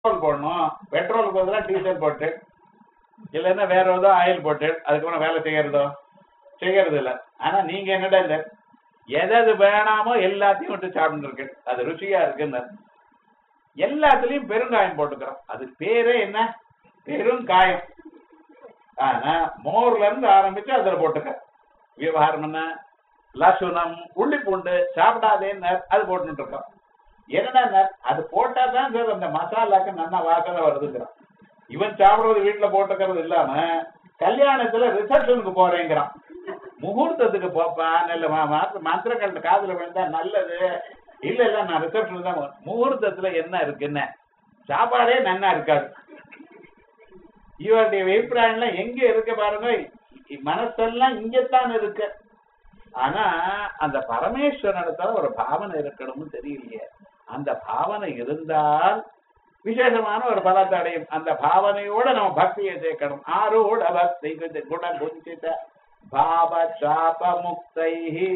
Petrol போடணும் பெட்ரோலுக்கு பதிலாக டீசல் போட்டு இல்லைன்னா வேற ஏதோ ஆயில் போட்டு அதுக்கப்புறம் வேலை செய்யறதோ செய்யறது இல்ல ஆனா நீங்க என்னடா இல்ல எது எது வேணாமோ எல்லாத்தையும் விட்டு சாப்பிட்டு அது ருச்சியா இருக்குன்னு எல்லாத்துலயும் பெருங்காயம் போட்டுக்கிறோம் அது பேரே என்ன பெருங்காயம் ஆனா மோர்ல இருந்து ஆரம்பிச்சு அதுல போட்டுக்க விவகாரம் என்ன லசுனம் உள்ளி பூண்டு சாப்பிடாதேன்னு அது போட்டுட்டு இருக்கோம் என்னடா அது போட்டா தான் சார் அந்த மசாலாக்கு நல்லா வாசனை வருதுங்கிறான் இவன் சாப்பிடுறது வீட்டுல போட்டுக்கிறது இல்லாம கல்யாணத்துல ரிசப்ஷனுக்கு போறேங்கிறான் முகூர்த்தத்துக்கு போப்பா நல்ல மந்திரக்கல்ல காதுல விழுந்தா நல்லது இல்ல இல்ல நான் ரிசப்ஷன் தான் போறேன். முகூர்த்தத்துல என்ன இருக்குன்னு சாப்பாடே நன்னா இருக்காது இவருடைய அபிப்பிராயம்லாம் எங்க இருக்கு பாருங்க இ- மனசெல்லாம் இங்கத்தான் இருக்கு ஆனா அந்த பரமேஸ்வரனிடத்துல ஒரு பாவனை இருக்கணும்னு தெரியலையே அந்த பாவனை இருந்தால் விசேஷமான ஒரு பலத்தை அடையும் அந்த பாவனையோட நம்ம பக்தியை சேர்க்கணும் ஆரோட பக்தி குஞ்ச- குண குஞ்சித பாவ சாப முக்தை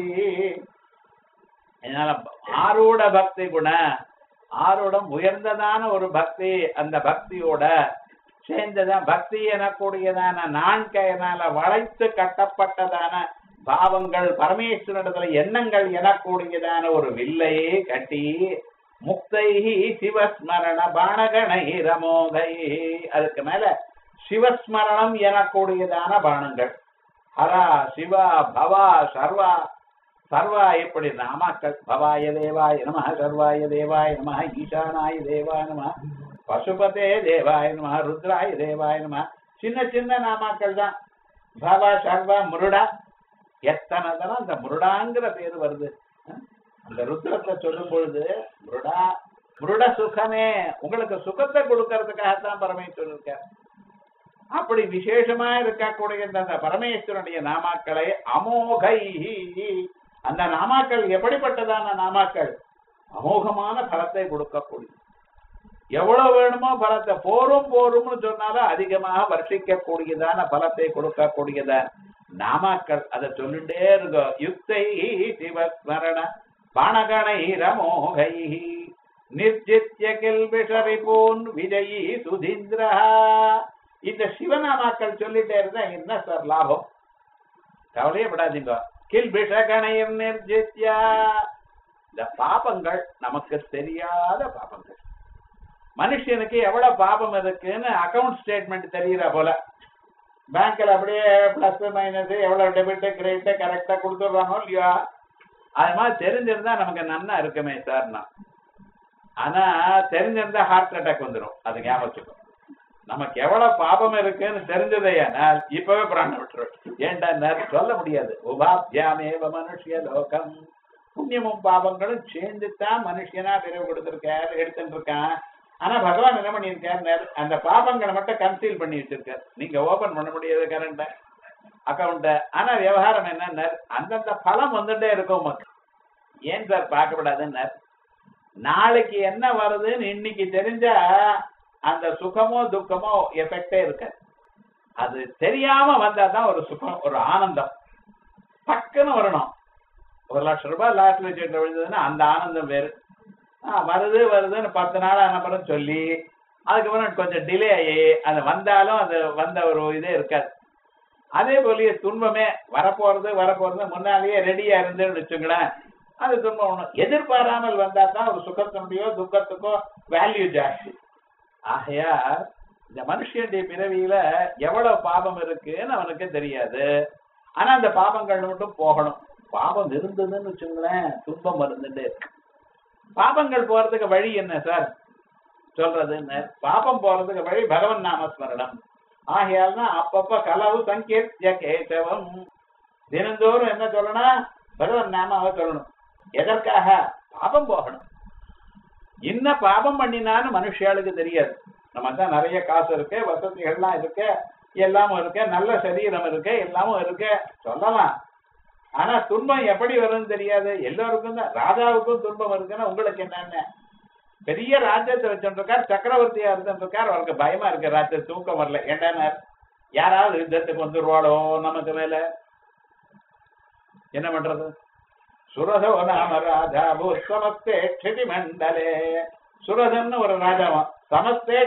அதனால ஆரூட பக்தி குண ஆரூடம் உயர்ந்ததான ஒரு பக்தி அந்த பக்தியோட சேர்ந்ததான் பக்தி எனக்கூடியதான நான்கையனால வளைத்து கட்டப்பட்டதான பாவங்கள் பரமேஸ்வரனிடத்துல எண்ணங்கள் எனக்கூடியதான ஒரு வில்லையே கட்டி முக்தை சிவஸ்மரண பாணகணை ரமோகை அதுக்கு மேல சிவஸ்மரணம் எனக்கூடியதான பானங்கள் ஹரா சிவா பவா சர்வா சர்வா இப்படி நாமாக்கள் பவாய தேவாய நம சர்வாய தேவாய நம ஈசானாய தேவாய நம பசுபதே தேவாய நம ருத்ராய தேவாய நம சின்ன சின்ன நாமாக்கள் தான் பவா சர்வா முருடா எத்தனை தரம் அந்த முருடாங்கிற பேர் வருது அஹ்? அந்த ருத்ரத்தை சொல்லும் பொழுது முருடா முருட சுகமே உங்களுக்கு சுகத்தை கொடுக்கறதுக்காகத்தான் பரமேஸ்வரன் இருக்கார் அப்படி விசேஷமா இருக்கக்கூடிய அந்த பரமேஸ்வரனுடைய நாமாக்களை அமோகை அந்த நாமாக்கள் எப்படிப்பட்டதான நாமாக்கள் அமோகமான பலத்தை கொடுக்கக்கூடிய எவ்வளவு வேணுமோ பலத்தை போரும் போரும்னு சொன்னாலும் அதிகமாக வர்ஷிக்கக்கூடியதான பலத்தை கொடுக்கக்கூடியதான நாமாக்கள் அதை சொல்லிட்டே இருக்கும் யுக்தை சிவஸ்மரண பாணகணை ரமோகை நிர்ஜித்ய கில்பிஷரிபூன் விஜயி சுதீந்திரா இந்த சிவநாமாக்கள் சொல்லிட்டே இருந்தா என்ன சார் லாபம் கவலையே படாதீங்க கில்பிஷகணையம் நிர்ஜித்யா இந்த பாபங்கள் நமக்கு தெரியாத பாபங்கள் மனுஷனுக்கு எவ்வளவு பாபம் இருக்குன்னு அக்கவுண்ட் ஸ்டேட்மெண்ட் தெரியற போல பேங்க்ல அப்படியே பிளஸ் மைனஸ் எவ்வளவு டெபிட் கிரெடிட் கரெக்டா கொடுத்துடுறானோ இல்லையா அது மாதிரி தெரிஞ்சிருந்தா நமக்கு நன்னா இருக்குமே சார்னா ஆனா தெரிஞ்சிருந்தா ஹார்ட் அட்டாக் வந்துடும் அது ஞாபகம் வச்சுக்கோ. நமக்கு எவ்வளவு பாபம் இருக்குன்னு தெரிஞ்சதையானால் இப்பவே பிராணம் விட்டுரும் ஏன்டா நேரம் சொல்ல முடியாது உபாபியாமேவ மனுஷிய லோகம் புண்ணியமும் பாபங்களும் சேர்ந்துதான் மனுஷனா பிரிவு கொடுத்திருக்காரு எடுத்துட்டு இருக்கான் ஆனா பகவான் என்ன பண்ணியிருக்காரு அந்த பாபங்களை மட்டும் கன்சீல் பண்ணி வச்சிருக்காரு நீங்க ஓபன் பண்ண முடியாது கரண்ட அக்கௌண்ட ஆனா விவகாரம் என்ன அந்தந்த பலம் வந்துட்டே இருக்கும் உமக்கு ஏன் சார் பார்க்கப்படாதுன்னு நாளைக்கு என்ன வருதுன்னு இன்னைக்கு தெரிஞ்சா அந்த சுகமோ துக்கமோ எஃபெக்டே இருக்காது அது தெரியாம வந்தாதான் ஒரு சுகம் ஒரு ஆனந்தம் டக்குன்னு வரணும் ஒரு லட்சம் ரூபாய் லாட்டரி சீட்ல விழுந்ததுன்னா அந்த ஆனந்தம் வேறு ஆ, வருது வருதுன்னு பத்து நாள் அனுப்புறம் சொல்லி அதுக்கப்புறம் கொஞ்சம் டிலே ஆகி அது வந்தாலும் அது வந்த ஒரு இதே இருக்காது அதே போலயே துன்பமே வரப்போறது வரப்போறது முன்னாலேயே ரெடியா இருந்துன்னு வச்சுங்களேன் அது துன்பம் ஒண்ணும் எதிர்பாராமல் வந்தா தான் ஒரு சுகத்தினுடையோ துக்கத்துக்கோ வேல்யூ ஜாஸ்தி ஆகையா இந்த மனுஷனுடைய பிறவியில எவ்வளவு பாபம் இருக்குன்னு அவனுக்கு தெரியாது ஆனா அந்த பாபங்கள் மட்டும் போகணும் பாபம் இருந்ததுன்னு வச்சுங்களேன் துன்பம் இருந்துட்டு இருக்கு பாபங்கள் போறதுக்கு வழி என்ன சார் சொல்றதுன்னு பாபம் போறதுக்கு வழி பகவன் நாமஸ்மரணம் ஆகையால் தான் அப்பப்ப கலவு சங்கீர்த்திய கேசவம் தினந்தோறும் என்ன சொல்லணும் பகவன் நாமாவை சொல்லணும் எதற்காக பாபம் போகணும் என்ன பாபம் பண்ணினான்னு மனுஷியாளுக்கு தெரியாது நம்ம தான் நிறைய காசு இருக்கு வசதிகள்லாம் இருக்கு எல்லாமும் இருக்கு நல்ல சரீரம் இருக்கு எல்லாமும் இருக்கு சொல்லலாம் ஆனா துன்பம் எப்படி வரும்னு தெரியாது எல்லோருக்கும் தான் ராஜாவுக்கும் துன்பம் இருக்குன்னா உங்களுக்கு என்னன்னு பெரிய ராஜ்யத்தை வச்சுருக்கார் சக்கரவர்த்தியா இருந்துருக்கார் அவருக்கு பயமா இருக்கு ராத்திரி தூக்கம் வரல ஏண்டான யாராவது யுத்தத்துக்கு வந்துருவாளோ நமக்கு மேல என்ன பண்றது சுரதோ நாம ராஜா பூஸ்வமத்தே க்ஷிதி மண்டலே சுரதன்னு ஒரு ராஜாவான் சமஸ்தே